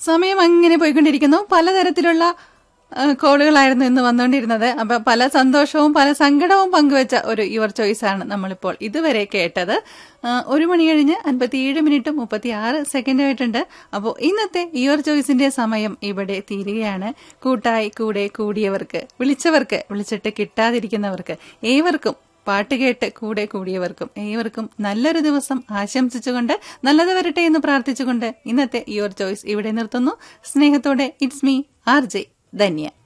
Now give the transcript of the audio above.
സമയം അങ്ങനെ പോയിക്കൊണ്ടിരിക്കുന്നു പലതരത്തിലുള്ള ആ, കോളുകളായിരുന്നു ഇന്ന് വന്നുകൊണ്ടിരുന്നത് അപ്പൊ പല സന്തോഷവും പല സങ്കടവും പങ്കുവെച്ച ഒരു യുവർ ചോയ്സ് ആണ് നമ്മളിപ്പോൾ ഇതുവരെ കേട്ടത് ആ, ഒരു മണി കഴിഞ്ഞ് അൻപത്തിയേഴ് മിനിറ്റും മുപ്പത്തി ആറ് സെക്കൻഡ് ആയിട്ടുണ്ട് അപ്പോൾ ഇന്നത്തെ യുവർ ചോയ്സിന്റെ സമയം ഇവിടെ തീരുകയാണ് കൂട്ടായി കൂടെ കൂടിയവർക്ക് വിളിച്ചവർക്ക് വിളിച്ചിട്ട് കിട്ടാതിരിക്കുന്നവർക്ക് ഏവർക്കും പാട്ട് കേട്ട് കൂടെ കൂടിയവർക്കും ഏവർക്കും നല്ലൊരു ദിവസം ആശംസിച്ചുകൊണ്ട് നല്ലത് വരട്ടെ എന്ന് പ്രാർത്ഥിച്ചുകൊണ്ട് ഇന്നത്തെ യുവർ ചോയ്സ് ഇവിടെ നിർത്തുന്നു സ്നേഹത്തോടെ it's me R J Dhanya